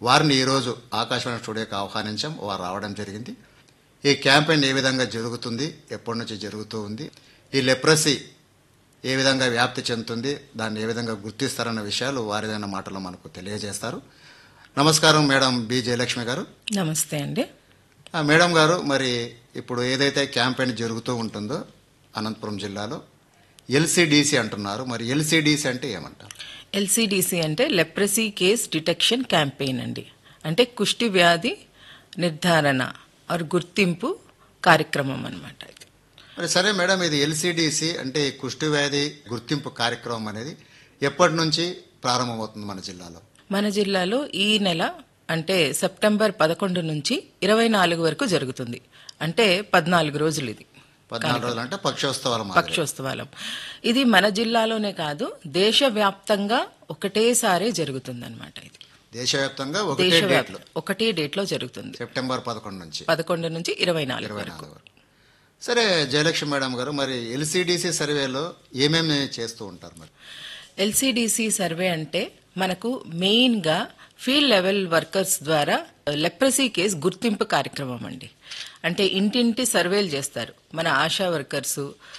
వారిని ఈరోజు ఆకాశవాణి స్టూడియోకి ఆహ్వానించాం వారు రావడం జరిగింది ఈ క్యాంపెయిన్ ఏ విధంగా జరుగుతుంది ఎప్పటి నుంచి జరుగుతూ ఉంది ఈ లెప్రసీ ఏ విధంగా వ్యాప్తి చెందుతుంది దాన్ని ఏ విధంగా గుర్తిస్తారన్న విషయాలు వారిదైన మాటలో మనకు తెలియజేస్తారు నమస్కారం మేడం బి జయలక్ష్మి గారు నమస్తే అండి ఆ, మేడం గారు మరి ఇప్పుడు ఏదైతే క్యాంపెయిన్ జరుగుతూ ఉంటుందో అనంతపురం జిల్లాలో ఎల్సిడిసి అంటున్నారు మరి ఎల్సిడిసి అంటే ఏమంటారు ఎల్సిడిసి అంటే లెప్రసీ కేస్ డిటెక్షన్ క్యాంపెయిన్ అండి అంటే కుష్టి వ్యాధి నిర్ధారణ ఆర్ గుర్తింపు కార్యక్రమం అనమాట ఇది మరి సరే మేడం ఇది ఎల్సిడిసి అంటే ఈ కుష్టి వ్యాధి గుర్తింపు కార్యక్రమం అనేది ఎప్పటి నుంచి ప్రారంభమవుతుంది మన జిల్లాలో మన జిల్లాలో ఈ నెల అంటే సెప్టెంబర్ పదకొండు నుంచి ఇరవై నాలుగు వరకు జరుగుతుంది అంటే పద్నాలుగు రోజులు ఇది పద్నాలుగు రోజులు అంటే పక్షోత్సవాల మాదిరి. పక్షోత్సవాలం ఇది మన జిల్లాలోనే కాదు దేశవ్యాప్తంగా ఒకటేసారి జరుగుతుందన్నమాట ఇది దేశవ్యాప్తంగా ఒకటే దేశవ్యాప్త డేట్లు ఒకటే డేట్ లో జరుగుతుంది సెప్టెంబర్ పదకొండు నుంచి పదకొండు నుంచి ఇరవై నాలుగు ఇరవై వరకు నాలుగు వరకు సరే జయలక్ష్మి మేడం గారు మరి ఎల్సిడిసి సర్వేలో ఏమేమి చేస్తూ ఉంటారు మరి ఎల్సిడిసి సర్వే అంటే మనకు మెయిన్ గా ఫీల్డ్ లెవెల్ వర్కర్స్ ద్వారా లెప్రసీ కేస్ గుర్తింపు కార్యక్రమం అండి అంటే ఇంటింటి సర్వేలు చేస్తారు మన ఆశా వర్కర్స్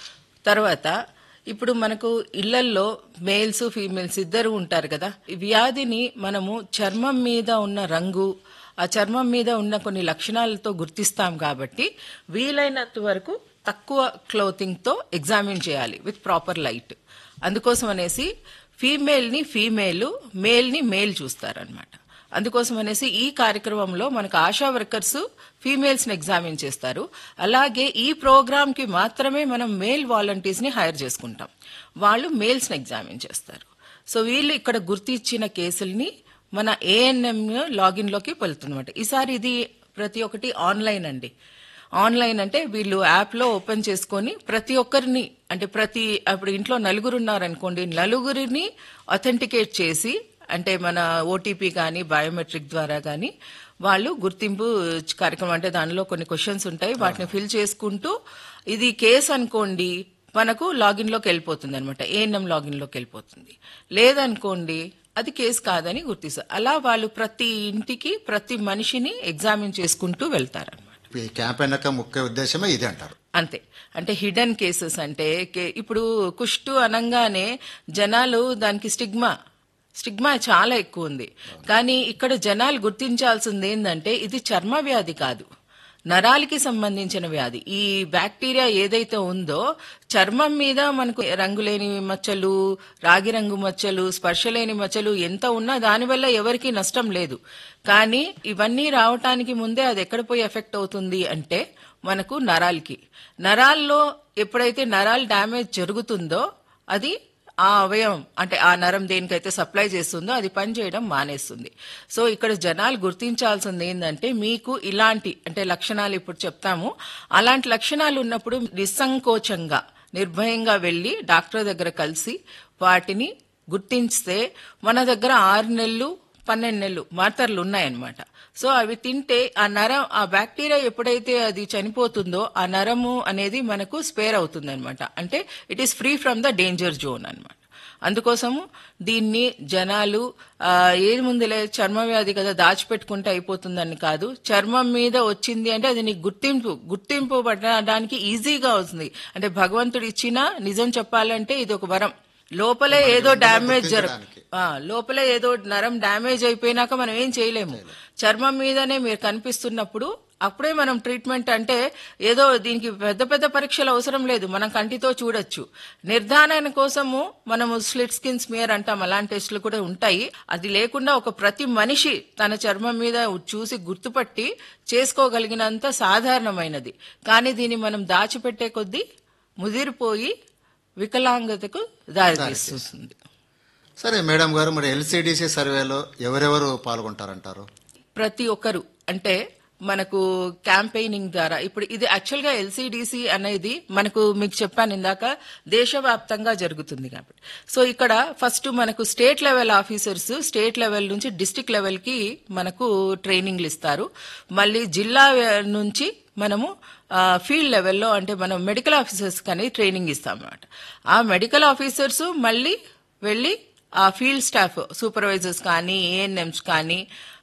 తర్వాత ఇప్పుడు మనకు ఇళ్లల్లో మేల్స్ ఫీమేల్స్ ఇద్దరు ఉంటారు కదా ఈ వ్యాధిని మనము చర్మం మీద ఉన్న రంగు ఆ చర్మం మీద ఉన్న కొన్ని లక్షణాలతో గుర్తిస్తాం కాబట్టి వీలైనంత వరకు తక్కువ క్లోతింగ్ తో ఎగ్జామిన్ చేయాలి విత్ ప్రాపర్ లైట్ అందుకోసం అనేసి ఫీమేల్ ని ఫీమేల్ మేల్ ని మేల్ చూస్తారనమాట అందుకోసం అనేసి ఈ కార్యక్రమంలో మనకు ఆశా వర్కర్స్ ఫీమేల్స్ ని ఎగ్జామిన్ చేస్తారు అలాగే ఈ ప్రోగ్రామ్ కి మాత్రమే మనం మేల్ వాలంటీర్స్ ని హైర్ చేసుకుంటాం వాళ్ళు మేల్స్ ని ఎగ్జామిన్ చేస్తారు సో వీళ్ళు ఇక్కడ గుర్తించిన కేసుల్ని మన ఏఎన్ఎం లాగిన్ లోకి వెళ్తున్నమాట ఈసారి ఇది ప్రతి ఒక్కటి ఆన్లైన్ అండి ఆన్లైన్ అంటే వీళ్ళు యాప్ లో ఓపెన్ చేసుకొని ప్రతి ఒక్కరిని అంటే ప్రతి అప్పుడు ఇంట్లో నలుగురు ఉన్నారనుకోండి నలుగురిని అథెంటికేట్ చేసి అంటే మన ఓటీపీ కానీ బయోమెట్రిక్ ద్వారా కానీ వాళ్ళు గుర్తింపు కార్యక్రమం అంటే దానిలో కొన్ని క్వశ్చన్స్ ఉంటాయి వాటిని ఫిల్ చేసుకుంటూ ఇది కేసు అనుకోండి మనకు లాగిన్ లోకి వెళ్ళిపోతుంది అనమాట ఏఎన్ఎం లాగిన్ లోకి వెళ్ళిపోతుంది లేదనుకోండి అది కేసు కాదని గుర్తిస్తారు అలా వాళ్ళు ప్రతి ఇంటికి ప్రతి మనిషిని ఎగ్జామిన్ చేసుకుంటూ వెళ్తారనమాట ఈ క్యాంపెయిన్ యొక్క ముఖ్య ఉద్దేశమే ఇది అంటారు అంతే అంటే హిడెన్ కేసెస్ అంటే కే- ఇప్పుడు కుష్టు అనగానే జనాలు దానికి స్టిగ్మా స్టిగ్మా చాలా ఎక్కువ ఉంది కానీ ఇక్కడ జనాలు గుర్తించాల్సింది ఏంటంటే ఇది చర్మ వ్యాధి కాదు నరాలకి సంబంధించిన వ్యాధి ఈ బ్యాక్టీరియా ఏదైతే ఉందో చర్మం మీద మనకు రంగులేని మచ్చలు రాగి రంగు మచ్చలు స్పర్శ లేని మచ్చలు ఎంత ఉన్నా దానివల్ల ఎవరికీ నష్టం లేదు కానీ ఇవన్నీ రావటానికి ముందే అది ఎక్కడ పోయి ఎఫెక్ట్ అవుతుంది అంటే మనకు నరాలకి నరాల్లో ఎప్పుడైతే నరాలు డ్యామేజ్ జరుగుతుందో అది ఆ అవయవం అంటే ఆ నరం దేనికైతే సప్లై చేస్తుందో అది పనిచేయడం మానేస్తుంది సో ఇక్కడ జనాలు గుర్తించాల్సింది ఏంటంటే మీకు ఇలాంటి అంటే లక్షణాలు ఇప్పుడు చెప్తాము అలాంటి లక్షణాలు ఉన్నప్పుడు నిస్సంకోచంగా నిర్భయంగా వెళ్లి డాక్టర్ దగ్గర కలిసి వాటిని గుర్తించితే మన దగ్గర ఆరు నెలలు పన్నెండు నెలలు మాత్రలు ఉన్నాయన్నమాట సో అవి తింటే ఆ నరం ఆ బ్యాక్టీరియా ఎప్పుడైతే అది చనిపోతుందో ఆ నరము అనేది మనకు స్పేర్ అవుతుంది అనమాట అంటే it is free from the danger zone అన్నమాట అందుకోసము దీన్ని జనాలు ఆ, ఏది ముందులే చర్మ వ్యాధి కదా దాచిపెట్టుకుంటే అయిపోతుందని కాదు చర్మం మీద వచ్చింది అంటే అది నీకు గుర్తింపు గుర్తింపు పడడానికి ఈజీగా అవుతుంది అంటే భగవంతుడు ఇచ్చిన నిజం చెప్పాలంటే ఇది ఒక వరం లోపలే ఏదో డ్యామేజ్ జరగ ఆ, లోపల ఏదో నరం డ్యామేజ్ అయిపోయినాక మనం ఏం చేయలేము చర్మం మీదనే మీరు కనిపిస్తున్నప్పుడు అప్పుడే మనం ట్రీట్మెంట్ అంటే ఏదో దీనికి పెద్ద పెద్ద పరీక్షలు అవసరం లేదు మనం కంటితో చూడొచ్చు నిర్ధారణ కోసము మనము స్లిట్ స్కిన్ స్మియర్ అంటాం అలాంటి టెస్టులు కూడా ఉంటాయి అది లేకుండా ఒక ప్రతి మనిషి తన చర్మం మీద చూసి గుర్తుపట్టి చేసుకోగలిగినంత సాధారణమైనది కానీ దీన్ని మనం దాచిపెట్టే కొద్దీ ముదిరిపోయి వికలాంగతకు దారితీస్తుంది సరే మేడం గారు మరి ఎల్సిడిసి సర్వేలో ఎవరెవరు పాల్గొంటారంటారు ప్రతి ఒక్కరు అంటే మనకు క్యాంపెయినింగ్ ద్వారా ఇప్పుడు ఇది యాక్చువల్ గా ఎల్సిడిసి అనేది మనకు మీకు చెప్పాను ఇందాక దేశవ్యాప్తంగా జరుగుతుంది కాబట్టి సో ఇక్కడ ఫస్ట్ మనకు state level officers state level నుంచి డిస్టిక్ లెవెల్ కి మనకు ట్రైనింగ్లు ఇస్తారు మళ్ళీ జిల్లా నుంచి మనము ఫీల్డ్ లెవెల్లో అంటే మనం మెడికల్ ఆఫీసర్స్ కానీ ట్రైనింగ్ ఇస్తాం అన్నమాట ఆ మెడికల్ ఆఫీసర్స్ మళ్ళీ వెళ్ళి ఆ ఫీల్డ్ స్టాఫ్ సూపర్వైజర్స్ కానీ ఏఎన్ఎంస్ కానీ